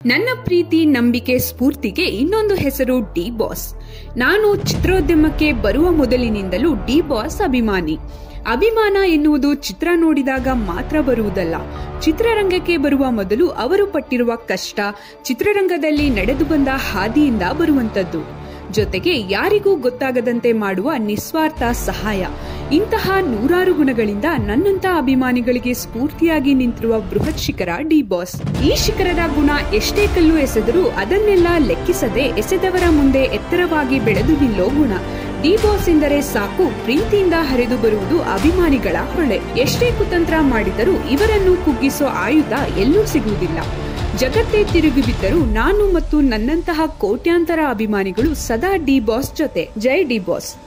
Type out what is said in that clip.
ನನ್ನ ಪ್ರೀತಿ ನಂಬಿಕೆ ಸ್ಫೂರ್ತಿಗೆ ಇನ್ನೊಂದು ಹೆಸರು ಡಿ ಬಾಸ್ ನಾನು ಚಿತ್ರೋದ್ಯಮಕ್ಕೆ ಬರುವ ಮೊದಲಿನಿಂದಲೂ ಡಿ ಬಾಸ್ ಅಭಿಮಾನಿ ಅಭಿಮಾನ ಎನ್ನುವುದು ಚಿತ್ರ ನೋಡಿದಾಗ ಮಾತ್ರ ಬರುವುದಲ್ಲ ಚಿತ್ರರಂಗಕ್ಕೆ ಬರುವ ಮೊದಲು ಅವರು ಪಟ್ಟಿರುವ ಕಷ್ಟ ಚಿತ್ರರಂಗದಲ್ಲಿ ನಡೆದು ಬಂದ ಹಾದಿಯಿಂದ ಬರುವಂತದ್ದು ಜೊತೆಗೆ ಯಾರಿಗೂ ಗೊತ್ತಾಗದಂತೆ ಮಾಡುವ ನಿಸ್ವಾರ್ಥ ಸಹಾಯ ಇಂತಹ ನೂರಾರು ಗುಣಗಳಿಂದ ನನ್ನಂತ ಅಭಿಮಾನಿಗಳಿಗೆ ಸ್ಫೂರ್ತಿಯಾಗಿ ನಿಂತಿರುವ ಬೃಹತ್ ಶಿಖರ ಡಿ ಬಾಸ್ ಈ ಶಿಖರದ ಗುಣ ಎಷ್ಟೇ ಕಲ್ಲು ಎಸೆದರೂ ಅದನ್ನೆಲ್ಲ ಲೆಕ್ಕಿಸದೆ ಎಸೆದವರ ಮುಂದೆ ಎತ್ತರವಾಗಿ ಬೆಳೆದು ನಿಲ್ಲೋ ಗುಣ ಡಿ ಬಾಸ್ ಎಂದರೆ ಸಾಕು ಪ್ರೀತಿಯಿಂದ ಹರಿದು ಬರುವುದು ಅಭಿಮಾನಿಗಳ ಹೊಳೆ ಎಷ್ಟೇ ಕುತಂತ್ರ ಮಾಡಿದರೂ ಇವರನ್ನು ಕುಗ್ಗಿಸೋ ಆಯುಧ ಎಲ್ಲೂ ಸಿಗುವುದಿಲ್ಲ ಜಗತ್ತೇ ತಿರುಗಿ ಬಿದ್ದರೂ ನಾನು ಮತ್ತು ನನ್ನಂತಹ ಕೋಟ್ಯಾಂತರ ಅಭಿಮಾನಿಗಳು ಸದಾ ಡಿ ಬಾಸ್ ಜೊತೆ ಜೈ ಡಿ ಬಾಸ್